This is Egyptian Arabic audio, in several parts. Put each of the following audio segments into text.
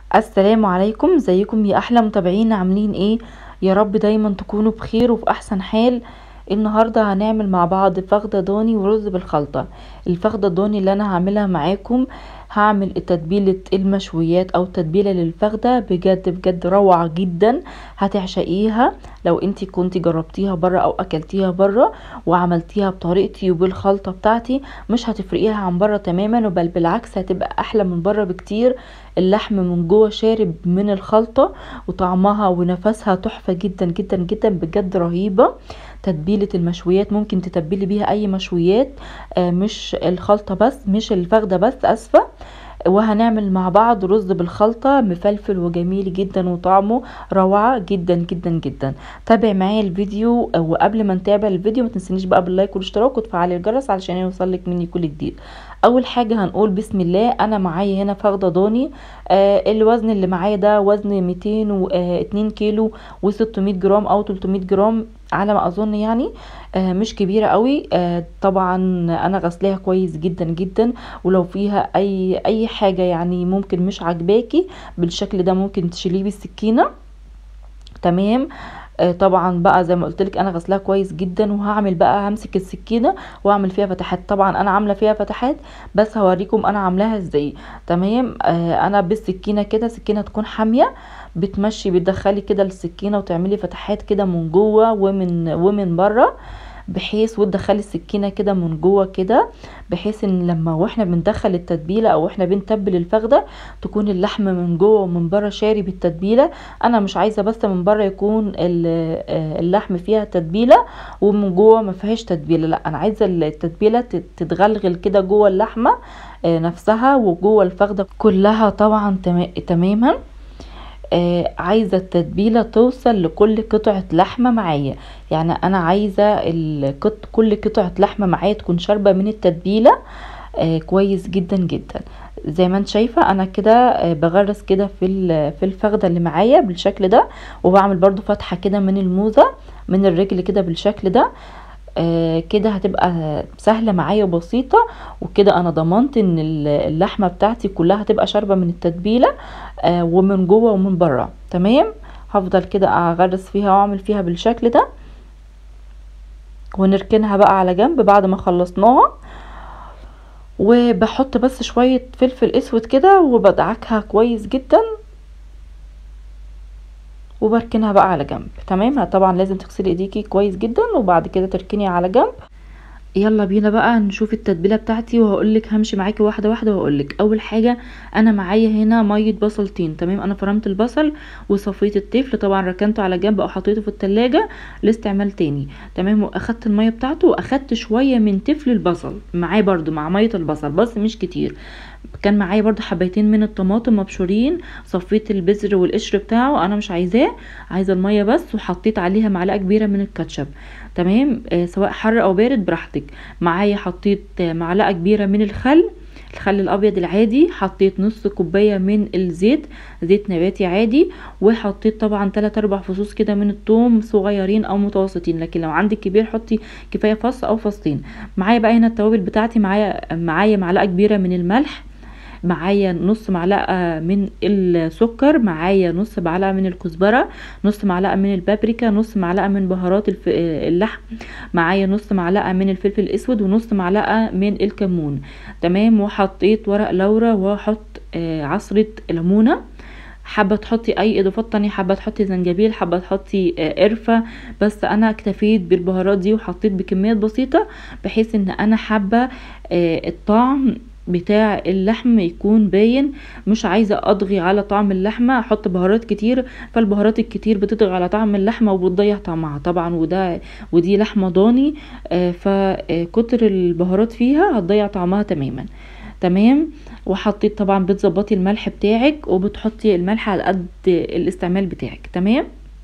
السلام عليكم ازيكم يا احلى متابعين عاملين ايه يا رب دايما تكونوا بخير وفي احسن حال النهارده هنعمل مع بعض فخده ضاني ورز بالخلطه الفخده الضاني اللي انا هعملها معاكم هعمل تتبيله المشويات او تتبيله للفخده بجد بجد روعه جدا هتعشقيها لو انتي كنتي جربتيها بره او اكلتيها بره وعملتيها بطريقتي وبالخلطه بتاعتي مش هتفرقيها عن بره تماما بل بالعكس هتبقى احلى من بره بكتير اللحم من جوه شارب من الخلطه وطعمها ونفسها تحفه جدا جدا جدا بجد رهيبه تتبيله المشويات ممكن تتبلي بيها اي مشويات آه مش الخلطه بس مش الفخده بس اسفه وهنعمل مع بعض رز بالخلطة مفلفل وجميل جدا وطعمه روعة جدا جدا جدا تابع معايا الفيديو وقبل ما نتابع الفيديو ما تنسنيش بقى باللايك والاشتراك وتفعلي الجرس علشان يوصلك مني كل جديد اول حاجة هنقول بسم الله انا معايا هنا فخدة ضاني آه الوزن اللي معايا ده وزن 202 كيلو و600 جرام او 300 جرام على ما اظن يعني آه مش كبيره قوي آه طبعا انا غسلاها كويس جدا جدا ولو فيها اي اي حاجه يعني ممكن مش عجباكي بالشكل ده ممكن تشيليه بالسكينه تمام آه طبعا بقى زي ما قلت لك انا غسلاها كويس جدا وهعمل بقى همسك السكينه واعمل فيها فتحات طبعا انا عامله فيها فتحات بس هوريكم انا عاملاها ازاي تمام آه انا بالسكينه كده سكينه تكون حاميه بتمشي بتدخلي كده السكينه وتعملي فتحات كده من جوه ومن ومن بره بحيث وتدخلي السكينه كده من جوه كده بحيث ان لما واحنا بندخل التتبيله او احنا بنتبل الفخده تكون اللحم من جوه ومن بره شارب التتبيله انا مش عايزه بس من بره يكون اللحم فيها تتبيله ومن جوه ما فيهاش تتبيله لا انا عايزه التتبيله تتغلغل كده جوه اللحمه نفسها وجوه الفخده كلها طبعا تماما آه عايزه التتبيله توصل لكل قطعه لحمه معايا يعني انا عايزه القط... كل قطعه لحمه معايا تكون شاربه من التتبيله آه كويس جدا جدا زي ما انت شايفه انا كده آه بغرس كده في في الفخده اللي معايا بالشكل ده وبعمل برضو فتحه كده من الموزه من الرجل كده بالشكل ده آه كده هتبقى سهلة معايا وبسيطة وكده انا ضمنت ان اللحمة بتاعتي كلها هتبقى شاربة من التتبيلة آه ومن جوه ومن بره تمام هفضل كده اغرس فيها واعمل فيها بالشكل ده ونركنها بقى على جنب بعد ما خلصناها وبحط بس شوية فلفل اسود كده وبدعكها كويس جدا وبركنها بقى على جنب تمام طبعا لازم تغسلي ايديكي كويس جدا وبعد كده تركني على جنب يلا بينا بقى نشوف التتبيله بتاعتي وهقولك همشي معاكي واحده واحده وهقولك اول حاجه انا معايا هنا ميه بصلتين تمام انا فرمت البصل وصفيت التفل طبعا ركنته على جنب او حطيته في التلاجة لاستعمال تاني تمام واخدت الميه بتاعته واخدت شويه من تفل البصل معاه برضو مع ميه البصل بس مش كتير كان معايا برضو حبايتين من الطماطم مبشورين صفيت البذر والقشر بتاعه انا مش عايزاه عايزه الميه بس وحطيت عليها معلقه كبيره من الكاتشب تمام آه سواء حر او بارد براحتك معايا حطيت آه معلقه كبيره من الخل الخل الابيض العادي حطيت نص كوبايه من الزيت زيت نباتي عادي وحطيت طبعا 3 4 فصوص كده من الثوم صغيرين او متوسطين لكن لو عندك كبير حطي كفايه فص او فصين معايا بقى هنا التوابل بتاعتي معايا معايا معلقه كبيره من الملح معايا نص معلقه من السكر معايا نص معلقه من الكزبره نص معلقه من البابريكا نص معلقه من بهارات اللحم معايا نص معلقه من الفلفل الاسود ونص معلقه من الكمون تمام وحطيت ورق لورا واحط عصره ليمونه حابه تحطي اي اضافات تانية حابه تحطي زنجبيل حابه تحطي قرفه بس انا اكتفيت بالبهارات دي وحطيت بكميات بسيطه بحيث ان انا حابه الطعم بتاع اللحم يكون باين مش عايزه اضغي على طعم اللحمه احط بهارات كتير فالبهارات الكتير بتضغي على طعم اللحمه وبتضيع طعمها طبعا وده ودي لحمه ضاني فكتر البهارات فيها هتضيع طعمها تماما تمام وحطيت طبعا بتظبطي الملح بتاعك وبتحطي الملح على قد الاستعمال بتاعك تمام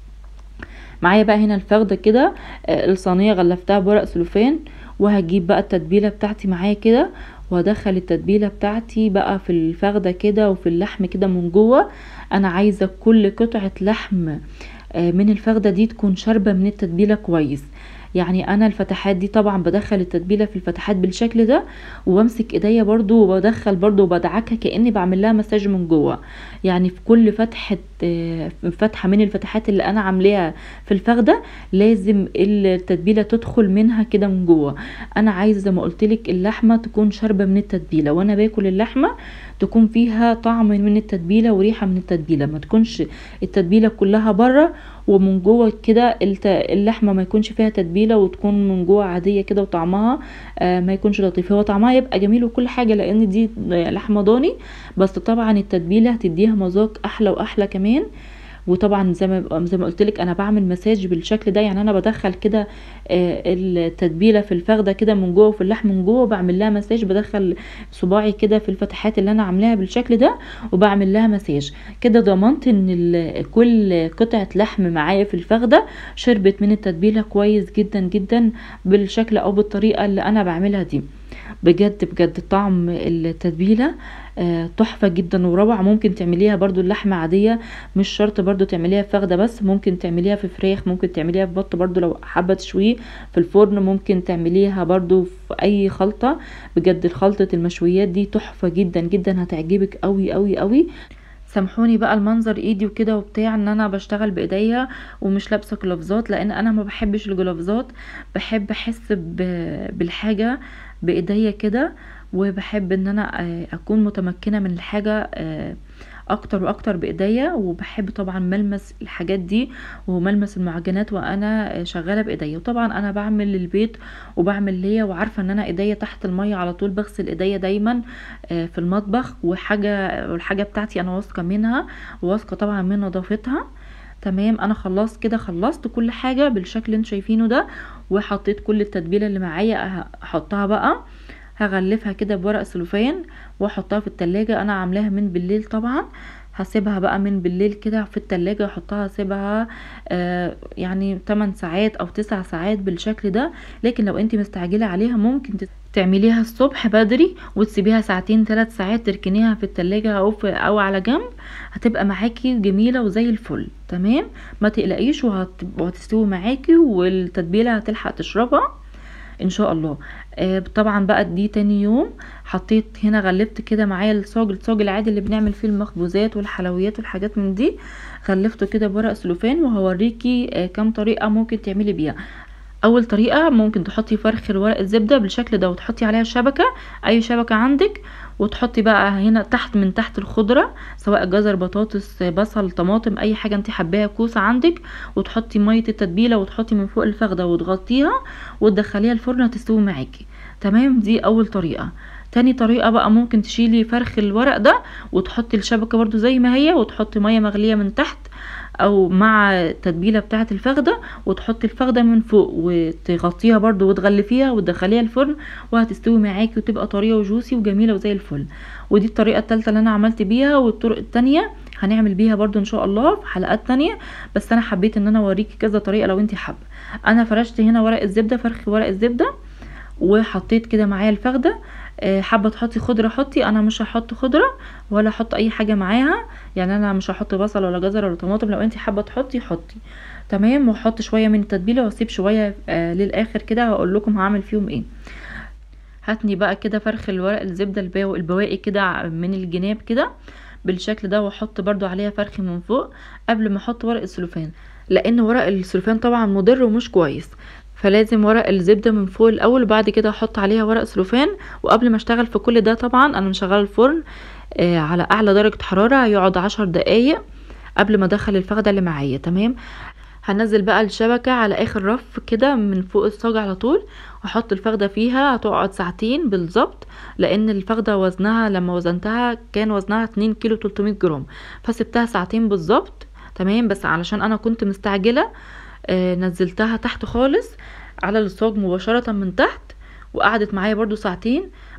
معايا بقى هنا الفخده كده الصينيه غلفتها بورق سلوفان وهجيب بقى التتبيله بتاعتي معايا كده وادخل التتبيله بتاعتي بقى في الفخده كده وفي اللحم كده من جوه انا عايزه كل قطعه لحم من الفخده دي تكون شاربه من التتبيله كويس يعني انا الفتحات دي طبعا بدخل التتبيله في الفتحات بالشكل ده وبمسك ايديا برضو وبدخل برضو وبدعكها كاني بعمل لها مساج من جوه يعني في كل فتحه آه، فتحه من الفتحات اللي انا عاملاها في الفخده لازم التتبيله تدخل منها كده من جوه انا عايزه زي ما قلت لك اللحمه تكون شاربه من التتبيله وانا باكل اللحمه تكون فيها طعم من التتبيله وريحه من التتبيله ما تكونش التتبيله كلها بره ومن جوه كده الت- اللحمه ما يكونش فيها تتبيله وتكون من جوه عاديه كده وطعمها آه، ما يكونش لطيف هو طعمها يبقى جميل وكل حاجه لان دي لحمه ضاني بس طبعا التتبيله هتديها مذاق احلى واحلى كمان وطبعا زي ما زي ما قلت لك انا بعمل مساج بالشكل ده يعني انا بدخل كده آه، التتبيله في الفخده كده من جوه وفي اللحم من جوه وبعمل لها مساج بدخل صباعي كده في الفتحات اللي انا عاملاها بالشكل ده وبعمل لها مساج كده ضمنت ان ال- كل قطعه لحم معايا في الفخده شربت من التتبيله كويس جدا جدا بالشكل او بالطريقه اللي انا بعملها دي بجد بجد طعم التتبيله آه، تحفه جدا وروعه ممكن تعمليها برضو اللحمه عاديه مش شرط برضو تعمليها في فخده بس ممكن تعمليها في فراخ ممكن تعمليها في بط برضو لو حابه تشويه في الفرن ممكن تعمليها برضو في اي خلطه بجد خلطه المشويات دي تحفه جدا جدا هتعجبك قوي قوي قوي سامحوني بقى المنظر ايدي وكده وبتاع ان انا بشتغل بايديا ومش لابسه جلافزات لان انا ما بحبش الجلافزات بحب احس ب- بالحاجه بايديا كده وبحب ان انا آه، اكون متمكنه من الحاجه آه، اكتر واكتر بايديا وبحب طبعا ملمس الحاجات دي وملمس المعجنات وانا آه، شغاله بايديا وطبعا انا بعمل للبيت وبعمل ليا وعارفه ان انا ايديا تحت الميه على طول بغسل ايديا دايما آه، في المطبخ وحاجه والحاجه بتاعتي انا واثقه منها وواثقه طبعا من نظافتها تمام انا خلصت كده خلصت كل حاجه بالشكل اللي انتوا شايفينه ده وحطيت كل التتبيله اللي معايا احطها بقى هغلفها كده بورق سلوفان واحطها في التلاجة انا عاملاها من بالليل طبعا هسيبها بقى من بالليل كده في التلاجة احطها اسيبها آه يعني 8 ساعات او 9 ساعات بالشكل ده لكن لو انت مستعجلة عليها ممكن تت- تعمليها الصبح بدري وتسيبيها ساعتين ثلاث ساعات تركنيها في التلاجة او في او على جنب هتبقى معاكي جميلة وزي الفل تمام ما تقلقيش وهت- وهتستوي معاكي والتتبيلة هتلحق تشربها ان شاء الله آه طبعا بقى دي تاني يوم حطيت هنا غلفت كده معايا الصاج الصاج العادي اللي بنعمل فيه المخبوزات والحلويات والحاجات من دي غلفته كده بورق سلوفان وهوريكي آه كام طريقة ممكن تعملي بيها اول طريقه ممكن تحطي فرخ ورق الزبده بالشكل ده وتحطي عليها شبكه اي شبكه عندك وتحطي بقى هنا تحت من تحت الخضره سواء جزر بطاطس بصل طماطم اي حاجه انت حباها كوسه عندك وتحطي ميه التتبيله وتحطي من فوق الفخده وتغطيها وتدخليها الفرن هتستوي معاكي تمام دي اول طريقه تاني طريقة بقى ممكن تشيلي فرخ الورق ده وتحطي الشبكة برضو زي ما هي وتحطي مية مغلية من تحت او مع التتبيله بتاعه الفخده وتحطي الفخده من فوق وتغطيها برضو وتغلفيها وتدخليها الفرن وهتستوي معاكي وتبقى طريه وجوسي وجميله وزي الفل ودي الطريقه الثالثه اللي انا عملت بيها والطرق التانية هنعمل بيها برضو ان شاء الله في حلقات تانية بس انا حبيت ان انا اوريكي كذا طريقه لو انت حابه انا فرشت هنا ورق الزبده فرخ ورق الزبده وحطيت كده معايا الفخده آه، حابه تحطي خضره حطي انا مش هحط خضره ولا احط اي حاجه معاها يعني انا مش هحط بصل ولا جزر ولا طماطم لو انت حابه تحطي حطي تمام واحط شويه من التتبيله واسيب شويه آه للاخر كده هقول لكم هعمل فيهم ايه هاتني بقى كده فرخ الورق الزبده الباو- البواقي كده من الجناب كده بالشكل ده واحط برضو عليها فرخ من فوق قبل ما احط ورق السلوفان لان ورق السلوفان طبعا مضر ومش كويس فلازم ورق الزبده من فوق الاول وبعد كده احط عليها ورق سلوفان وقبل ما اشتغل في كل ده طبعا انا مشغله الفرن آه على اعلى درجه حراره يقعد عشر دقايق قبل ما ادخل الفخده اللي معايا تمام هنزل بقى الشبكة على اخر رف كده من فوق الصاج على طول واحط الفخدة فيها هتقعد ساعتين بالظبط لان الفخدة وزنها لما وزنتها كان وزنها 2 كيلو 300 جرام فسبتها ساعتين بالظبط تمام بس علشان انا كنت مستعجلة آه نزلتها تحت خالص على الصاج مباشرة من تحت وقعدت معايا برضو ساعتين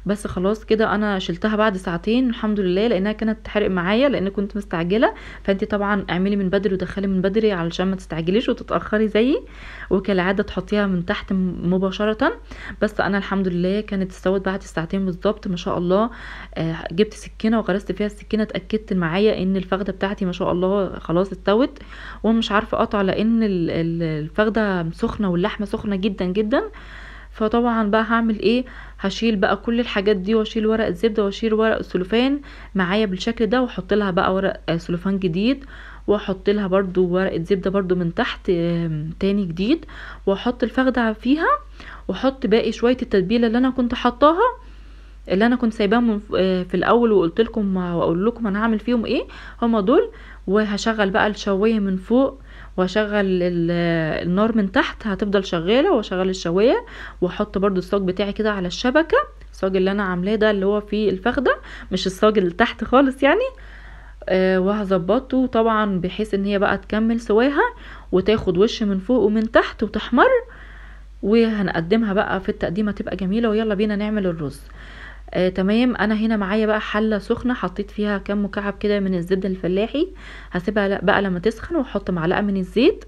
بس خلاص كده انا شلتها بعد ساعتين الحمد لله لانها كانت تحرق معايا لان كنت مستعجله فانت طبعا اعملي من بدري ودخلي من بدري علشان ما تستعجليش وتتاخري زيي وكالعاده تحطيها من تحت مباشره بس انا الحمد لله كانت استوت بعد ساعتين بالظبط ما شاء الله آه جبت سكينه وغرست فيها السكينه اتاكدت معايا ان الفخده بتاعتي ما شاء الله خلاص استوت ومش عارفه اقطع لان الفخده سخنه واللحمه سخنه جدا جدا فطبعا بقى هعمل ايه هشيل بقى كل الحاجات دي واشيل ورق الزبده واشيل ورق السلوفان معايا بالشكل ده واحط لها بقى ورق آه، سلوفان جديد واحط لها برضو ورقه زبده برضو من تحت تاني جديد واحط الفخده فيها واحط باقي شويه التتبيله اللي انا كنت حطاها اللي انا كنت سايباهم آه، في الاول وقلت لكم واقول لكم انا هعمل فيهم ايه هما دول وهشغل بقى الشوايه من فوق واشغل النار من تحت هتفضل شغاله واشغل الشوايه واحط برضو الصاج بتاعي كده على الشبكه الصاج اللي انا عاملاه ده اللي هو فيه الفخده مش الصاج اللي تحت خالص يعني آه وهظبطه طبعا بحيث ان هي بقى تكمل سواها وتاخد وش من فوق ومن تحت وتحمر وهنقدمها بقى في التقديمه تبقى جميله ويلا بينا نعمل الرز آه تمام انا هنا معايا بقى حله سخنه حطيت فيها كام مكعب كده من الزبده الفلاحي هسيبها بقى لما تسخن واحط معلقه من الزيت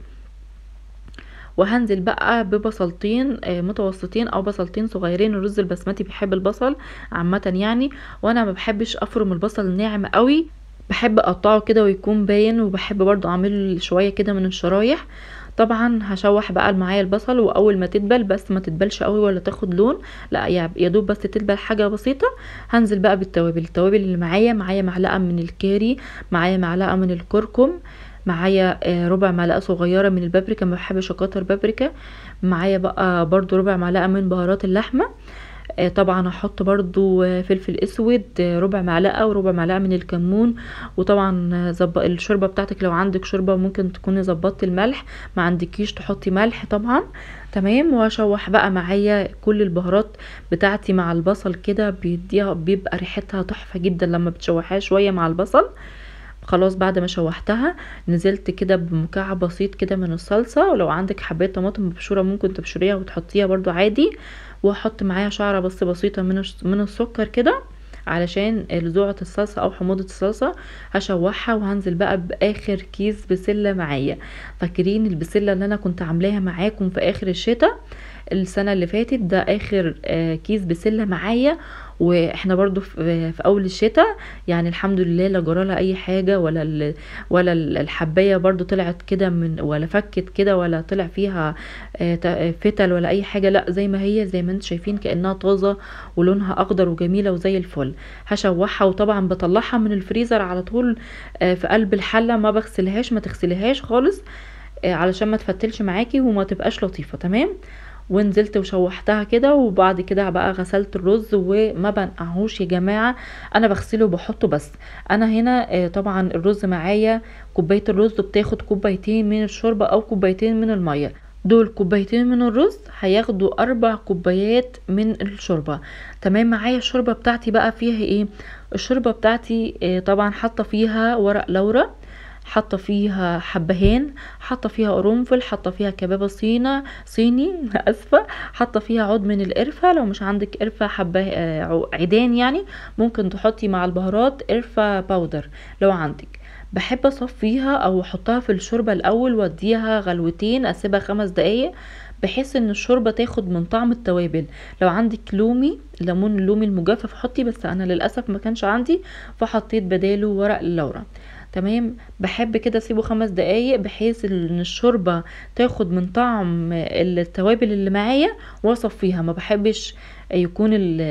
وهنزل بقى ببصلتين آه متوسطين او بصلتين صغيرين الرز البسمتي بيحب البصل عامه يعني وانا ما بحبش افرم البصل ناعم قوي بحب اقطعه كده ويكون باين وبحب برضو اعمله شويه كده من الشرايح طبعا هشوح بقى معايا البصل واول ما تدبل بس ما تدبلش قوي ولا تاخد لون لا يا دوب بس تدبل حاجه بسيطه هنزل بقى بالتوابل التوابل اللي معايا معايا معلقه من الكاري معايا معلقه من الكركم معايا آه، ربع معلقه صغيره من البابريكا ما بحبش اكتر بابريكا معايا بقى برضو ربع معلقه من بهارات اللحمه آه، طبعا هحط برضو فلفل اسود آه، ربع معلقه وربع معلقه من الكمون وطبعا زب... الشوربه بتاعتك لو عندك شوربه ممكن تكوني ظبطت الملح ما عندكيش تحطي ملح طبعا تمام واشوح بقى معايا كل البهارات بتاعتي مع البصل كده بيديها بيبقى ريحتها تحفه جدا لما بتشوحيها شويه مع البصل خلاص بعد ما شوحتها نزلت كده بمكعب بسيط كده من الصلصه ولو عندك حبايه طماطم مبشوره ممكن تبشريها وتحطيها برضو عادي واحط معايا شعره بس بسيطه من من السكر كده علشان لذوعة الصلصة او حموضة الصلصة هشوحها وهنزل بقى باخر كيس بسلة معايا فاكرين البسلة اللي انا كنت عاملاها معاكم في اخر الشتاء السنة اللي فاتت ده اخر آه، كيس بسلة معايا واحنا برضو في اول الشتاء يعني الحمد لله لا جرالها اي حاجه ولا ولا الحبايه برضو طلعت كده من ولا فكت كده ولا طلع فيها آه، فتل ولا اي حاجه لا زي ما هي زي ما انتم شايفين كانها طازه ولونها اخضر وجميله وزي الفل هشوحها وطبعا بطلعها من الفريزر على طول آه، في قلب الحله ما بغسلهاش ما تغسليهاش خالص آه، علشان ما تفتلش معاكي وما تبقاش لطيفه تمام ونزلت وشوحتها كده وبعد كده بقى غسلت الرز وما بنقعهوش يا جماعه انا بغسله وبحطه بس انا هنا آه، طبعا الرز معايا كوبايه الرز بتاخد كوبايتين من الشوربه او كوبايتين من الميه دول كوبايتين من الرز هياخدوا اربع كوبايات من الشوربه تمام معايا الشوربه بتاعتي بقى فيها ايه الشوربه بتاعتي آه، طبعا حاطه فيها ورق لورا حاطه فيها حبهان حاطه فيها قرنفل حاطه فيها كبابه صينه صيني اسفه حاطه فيها عود من القرفه لو مش عندك قرفه حبه آه، عيدان يعني ممكن تحطي مع البهارات قرفه باودر لو عندك بحب اصفيها او احطها في الشوربه الاول واديها غلوتين اسيبها خمس دقايق بحيث ان الشوربه تاخد من طعم التوابل لو عندك لومي ليمون اللومي المجفف حطي بس انا للاسف ما كانش عندي فحطيت بداله ورق اللورا تمام بحب كده اسيبه خمس دقايق بحيث ان الشوربه تاخد من طعم التوابل اللي معايا واصفيها ما بحبش يكون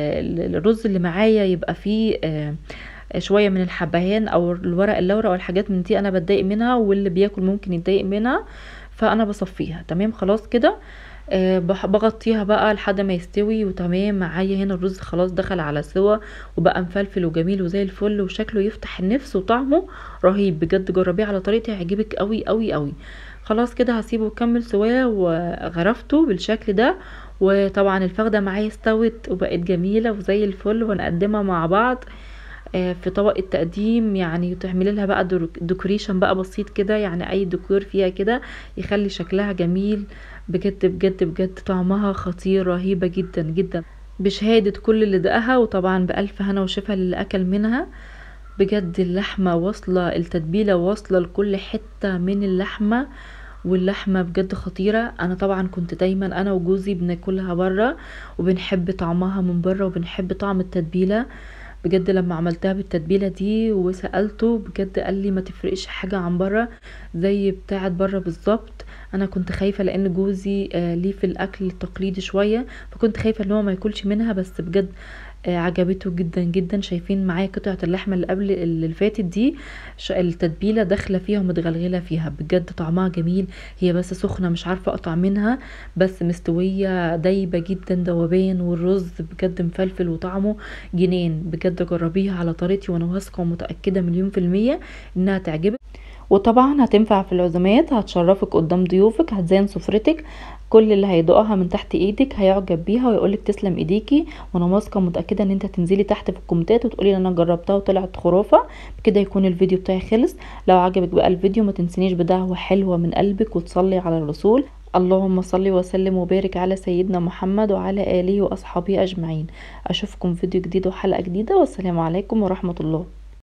الرز اللي معايا يبقى فيه آه، شويه من الحبهان او الورق اللورا او الحاجات من دي انا بتضايق منها واللي بياكل ممكن يتضايق منها فانا بصفيها تمام خلاص كده أه بغطيها بقى لحد ما يستوي وتمام معايا هنا الرز خلاص دخل على سوا وبقى مفلفل وجميل وزي الفل وشكله يفتح النفس وطعمه رهيب بجد جربيه على طريقتي هيعجبك قوي قوي قوي خلاص كده هسيبه يكمل سواه وغرفته بالشكل ده وطبعا الفخده معايا استوت وبقت جميله وزي الفل ونقدمها مع بعض آه، في طبق التقديم يعني تعملي لها بقى ديكوريشن بقى بسيط كده يعني اي ديكور فيها كده يخلي شكلها جميل بجد بجد بجد طعمها خطير رهيبة جدا جدا بشهادة كل اللي دقها وطبعا بألف هنا وشفا للي أكل منها بجد اللحمة واصلة التتبيلة واصلة لكل حتة من اللحمة واللحمة بجد خطيرة انا طبعا كنت دايما انا وجوزي بناكلها برا وبنحب طعمها من برا وبنحب طعم التتبيلة بجد لما عملتها بالتتبيلة دي وسألته بجد قال لي ما تفرقش حاجة عن برا زي بتاعت برا بالظبط انا كنت خايفة لان جوزي آه ليه في الاكل التقليدي شوية فكنت خايفة ان هو ما ياكلش منها بس بجد آه عجبته جدا جدا شايفين معايا قطعة اللحمة اللي قبل اللي فاتت دي التتبيلة داخلة فيها ومتغلغلة فيها بجد طعمها جميل هي بس سخنة مش عارفة اقطع منها بس مستوية دايبة جدا دوبان والرز بجد مفلفل وطعمه جنان بجد جربيها على طريقتي وانا واثقة ومتأكدة مليون في المية انها تعجبك وطبعا هتنفع في العزومات هتشرفك قدام ضيوفك هتزين سفرتك كل اللي هيدوقها من تحت ايدك هيعجب بيها ويقولك تسلم ايديكي وانا واثقه متاكده ان انت هتنزلي تحت في الكومنتات وتقولي انا جربتها وطلعت خرافه بكده يكون الفيديو بتاعي خلص لو عجبك بقى الفيديو ما تنسينيش بدعوه حلوه من قلبك وتصلي على الرسول اللهم صل وسلم وبارك على سيدنا محمد وعلى اله واصحابه اجمعين اشوفكم فيديو جديد وحلقه جديده والسلام عليكم ورحمه الله